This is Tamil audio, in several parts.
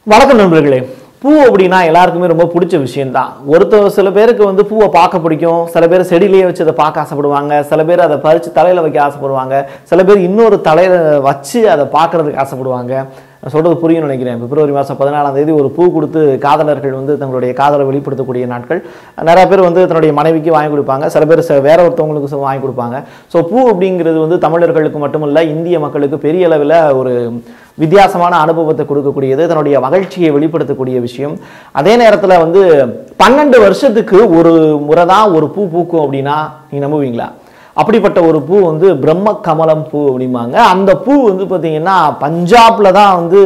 வணக்கம் நண்பர்களே பூ அப்படின்னா எல்லாருக்குமே ரொம்ப பிடிச்ச விஷயம்தான் ஒருத்தர் சில பேருக்கு வந்து பூவை பார்க்க பிடிக்கும் சில பேர் செடியிலேயே வச்சு அதை பார்க்க ஆசைப்படுவாங்க சில பேர் அதை பறித்து தலையில் வைக்க ஆசைப்படுவாங்க சில பேர் இன்னொரு தலையில் வச்சு அதை பார்க்கறதுக்கு ஆசைப்படுவாங்க நான் சொல்கிறது புரியும்னு நினைக்கிறேன் பிப்ரவரி மாதம் பதினாலாம் தேதி ஒரு பூ கொடுத்து காதலர்கள் வந்து தங்களுடைய காதலை வெளிப்படுத்தக்கூடிய நாட்கள் நிறைய பேர் வந்து தன்னுடைய மனைவிக்கு வாங்கி கொடுப்பாங்க சில பேர் ச- வேற ஒருத்தவங்களுக்கு ச- வாங்கி கொடுப்பாங்க ஸோ பூ அப்படிங்கிறது வந்து தமிழர்களுக்கு மட்டுமல்ல இந்திய மக்களுக்கு பெரிய அளவில் ஒரு வித்தியாசமான அனுபவத்தை கொடுக்கக்கூடியது தன்னுடைய மகிழ்ச்சியை வெளிப்படுத்தக்கூடிய விஷயம் அதே நேரத்தில் வந்து பன்னெண்டு வருஷத்துக்கு ஒரு முறை தான் ஒரு பூ பூக்கும் அப்படின்னா நீங்கள் நம்புவீங்களா அப்படிப்பட்ட ஒரு பூ வந்து பிரம்ம கமலம் பூ அப்படிம்பாங்க அந்த பூ வந்து பார்த்தீங்கன்னா பஞ்சாப்ல தான் வந்து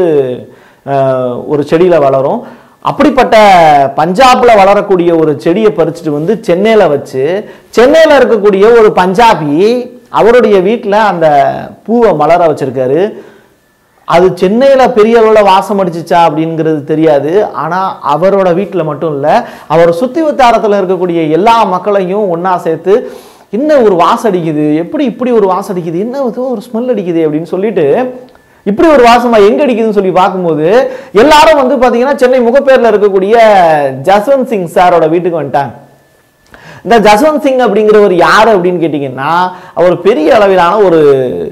அஹ், ஒரு செடியில் வளரும் அப்படிப்பட்ட பஞ்சாப்ல வளரக்கூடிய ஒரு செடியை பறிச்சுட்டு வந்து சென்னையில வச்சு சென்னையில இருக்கக்கூடிய ஒரு பஞ்சாபி அவருடைய வீட்டில் அந்த பூவை மலர வச்சிருக்காரு அது சென்னையில் பெரிய அளவில் வாசம் அடிச்சிச்சா அப்படிங்கிறது தெரியாது ஆனால் அவரோட வீட்டில் மட்டும் இல்லை அவர் சுற்றி வட்டாரத்தில் இருக்கக்கூடிய எல்லா மக்களையும் ஒன்றா சேர்த்து என்ன ஒரு வாசம் அடிக்குது எப்படி இப்படி ஒரு வாசம் அடிக்குது என்ன இது ஒரு ஸ்மெல் அடிக்குது அப்படின்னு சொல்லிட்டு இப்படி ஒரு வாசமா எங்க அடிக்குதுன்னு சொல்லி பார்க்கும்போது எல்லாரும் வந்து பார்த்தீங்கன்னா சென்னை முகப்பேரில் இருக்கக்கூடிய ஜஸ்வந்த் சிங் சாரோட வீட்டுக்கு வந்துட்டாங்க இந்த ஜஸ்வந்த் சிங் அப்படிங்கிறவர் யார் அப்படின்னு கேட்டிங்கன்னா அவர் பெரிய அளவிலான ஒரு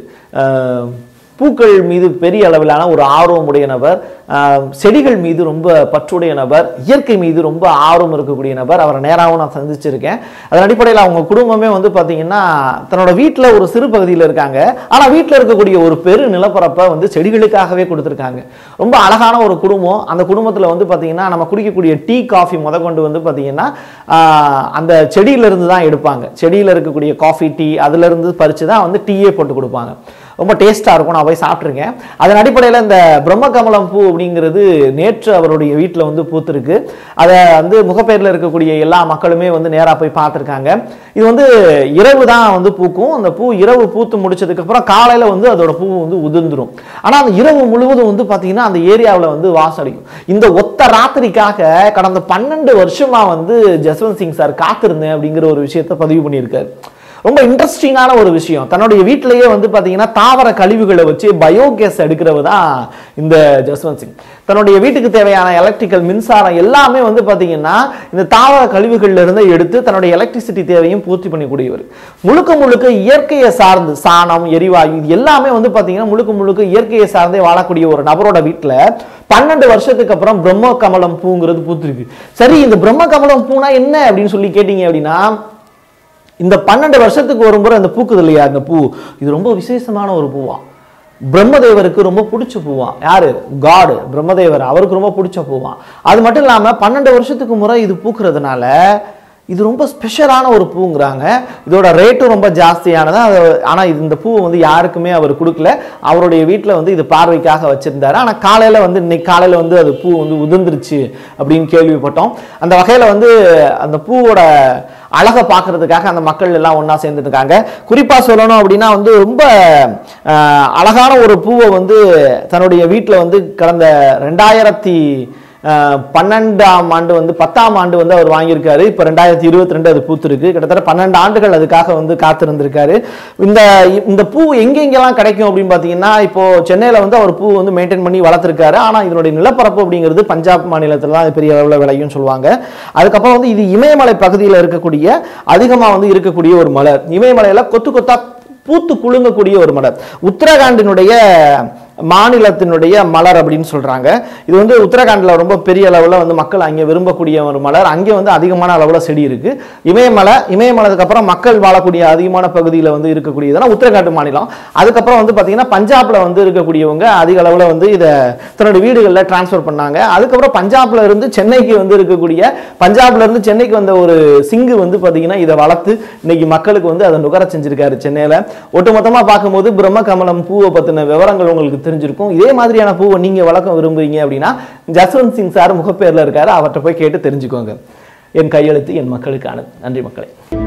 அஹ், பூக்கள் மீது பெரிய அளவிலான ஒரு ஆர்வம் உடைய நபர் அஹ், செடிகள் மீது ரொம்ப பற்றுடைய நபர் இயற்கை மீது ரொம்ப ஆர்வம் இருக்கக்கூடிய நபர் அவரை நேராகவும் நான் சந்திச்சிருக்கேன் அதன் அடிப்படையில் அவங்க குடும்பமே வந்து பார்த்தீங்கன்னா தன்னோட வீட்டில் ஒரு சிறு பகுதியில் இருக்காங்க ஆனால் வீட்டில் இருக்கக்கூடிய ஒரு பெரு நிலப்பரப்பை வந்து செடிகளுக்காகவே கொடுத்துருக்காங்க ரொம்ப அழகான ஒரு குடும்பம் அந்த குடும்பத்தில் வந்து பார்த்தீங்கன்னா நம்ம குடிக்கக்கூடிய டீ காஃபி முத கொண்டு வந்து பார்த்தீங்கன்னா ஆஹ், அந்த செடியிலிருந்து தான் எடுப்பாங்க செடியில் இருக்கக்கூடிய காஃபி டீ அதிலிருந்து பறித்து தான் வந்து டீயே போட்டு கொடுப்பாங்க ரொம்ப டேஸ்ட்டாக இருக்கும் நான் போய் சாப்பிட்ருக்கேன் அதன் அடிப்படையில் இந்த பிரம்மகமலம் பூ அப்படிங்கிறது நேற்று அவருடைய வீட்டில் வந்து பூத்திருக்கு அதை வந்து முகப்பேரில் இருக்கக்கூடிய எல்லா மக்களுமே வந்து நேராக போய் பார்த்துருக்காங்க இது வந்து இரவு தான் வந்து பூக்கும் அந்த பூ இரவு பூத்து முடிச்சதுக்கப்புறம் காலையில் வந்து அதோட பூ வந்து உதிர்ந்துரும் ஆனால் அந்த இரவு முழுவதும் வந்து பார்த்தீங்கன்னா அந்த ஏரியாவில் வந்து வாசம் அடிக்கும் இந்த ஒத்த ராத்திரிக்காக கடந்த பன்னெண்டு வருஷமா வந்து ஜஸ்வந்த் சிங் சார் காத்திருந்தேன் அப்படிங்கிற ஒரு விஷயத்தை பதிவு பண்ணியிருக்காரு ரொம்ப இன்ட்ரெஸ்டிங்கான ஒரு விஷயம் தன்னுடைய வீட்டிலேயே வந்து பார்த்தீங்கன்னா தாவர கழிவுகளை வச்சு பயோகேஸ் எடுக்கிறவர் தான் இந்த ஜஸ்வந்த் சிங் தன்னுடைய வீட்டுக்கு தேவையான எலக்ட்ரிக்கல் மின்சாரம் எல்லாமே வந்து பார்த்தீங்கன்னா இந்த தாவர கழிவுகள்ல இருந்து எடுத்து தன்னுடைய எலக்ட்ரிசிட்டி தேவையும் பூர்த்தி பண்ணக்கூடியவர் முழுக்க முழுக்க இயற்கையை சார்ந்து சாணம் எரிவாயு இது எல்லாமே வந்து பார்த்தீங்கன்னா முழுக்க முழுக்க இயற்கையை சார்ந்தே வாழக்கூடிய ஒரு நபரோட வீட்டில் பன்னெண்டு வருஷத்துக்கு அப்புறம் பிரம்ம கமலம் பூங்கிறது பூத்திருக்கு சரி இந்த பிரம்ம கமலம் பூனா என்ன அப்படின்னு சொல்லி கேட்டீங்க அப்படின்னா இந்த பன்னெண்டு வருஷத்துக்கு ஒரு முறை இந்த பூக்குது இல்லையா இந்த பூ இது ரொம்ப விசேஷமான ஒரு பூவா பிரம்மதேவருக்கு ரொம்ப பிடிச்ச பூவா யாரு காடு பிரம்மதேவர் அவருக்கு ரொம்ப பிடிச்ச பூவா அது மட்டும் இல்லாம பன்னெண்டு வருஷத்துக்கு முறை இது பூக்குறதுனால இது ரொம்ப ஸ்பெஷலான ஒரு பூங்கிறாங்க இதோட ரேட்டும் ரொம்ப ஜாஸ்தியானது அது ஆனால் இது இந்த பூவை வந்து யாருக்குமே அவர் கொடுக்கல அவருடைய வீட்டில் வந்து இது பார்வைக்காக வச்சிருந்தாரு ஆனால் காலையில் வந்து இன்னைக்கு காலையில் வந்து அது பூ வந்து உதிர்ந்துருச்சு அப்படின்னு கேள்விப்பட்டோம் அந்த வகையில் வந்து அந்த பூவோட அழகை பார்க்கறதுக்காக அந்த மக்கள் எல்லாம் ஒன்றா சேர்ந்துட்டு இருக்காங்க குறிப்பாக சொல்லணும் அப்படின்னா வந்து ரொம்ப ஆஹ், அழகான ஒரு பூவை வந்து தன்னுடைய வீட்டில் வந்து கடந்த ரெண்டாயிரத்தி ஆஹ், பன்னெண்டாம் ஆண்டு வந்து பத்தாம் ஆண்டு வந்து அவர் வாங்கியிருக்காரு இப்போ ரெண்டாயிரத்தி இருபத்தி ரெண்டு அது பூத்திருக்கு கிட்டத்தட்ட பன்னெண்டு ஆண்டுகள் அதுக்காக வந்து காத்திருந்திருக்காரு இந்த இந்த பூ எங்கெங்கெல்லாம் கிடைக்கும் அப்படின்னு பார்த்தீங்கன்னா இப்போ சென்னையில் வந்து அவர் பூ வந்து மெயின்டைன் பண்ணி வளர்த்துருக்காரு ஆனால் இதனுடைய நிலப்பரப்பு அப்படிங்கிறது பஞ்சாப் மாநிலத்தில் தான் இது பெரிய அளவில் விளையும் சொல்லுவாங்க அதுக்கப்புறம் வந்து இது இமயமலை பகுதியில் இருக்கக்கூடிய அதிகமாக வந்து இருக்கக்கூடிய ஒரு மலர் இமயமலையில் கொத்து கொத்தா பூத்து குலுங்கக்கூடிய ஒரு மலர் உத்தரகாண்டினுடைய மாநிலத்தினுடைய மலர் அப்படின்னு சொல்றாங்க இது வந்து உத்தரகாண்டில் ரொம்ப பெரிய அளவில் வந்து மக்கள் அங்கே விரும்பக்கூடிய ஒரு மலர் அங்கே வந்து அதிகமான அளவில் செடி இருக்கு இமயமலை இமயமலைக்கு அப்புறம் மக்கள் வாழக்கூடிய அதிகமான பகுதியில் வந்து இருக்கக்கூடியதுனா உத்தரகாண்ட் மாநிலம் அதுக்கப்புறம் வந்து பார்த்தீங்கன்னா பஞ்சாப்ல வந்து இருக்கக்கூடியவங்க அதிக அளவில் வந்து இதை தன்னுடைய வீடுகளில் டிரான்ஸ்ஃபர் பண்ணாங்க அதுக்கப்புறம் பஞ்சாப்ல இருந்து சென்னைக்கு வந்து இருக்கக்கூடிய பஞ்சாப்ல இருந்து சென்னைக்கு வந்த ஒரு சிங்கு வந்து பார்த்தீங்கன்னா இதை வளர்த்து இன்னைக்கு மக்களுக்கு வந்து அதை நுகர செஞ்சிருக்காரு சென்னையில் ஒட்டுமொத்தமாக பார்க்கும்போது பிரம்ம கமலம் பூவை பற்றின விவரங்கள் உங்களுக்கு தெரிஞ்சிருக்கும் இதே மாதிரியான பூவை நீங்கள் வளர்க்க விரும்புறீங்க அப்படின்னா ஜஸ்வந்த் சிங் சார் முகப்பேரில் இருக்காரு அவர்கிட்ட போய் கேட்டு தெரிஞ்சுக்கோங்க என் கையெழுத்து என் மக்களுக்கானது நன்றி மக்களே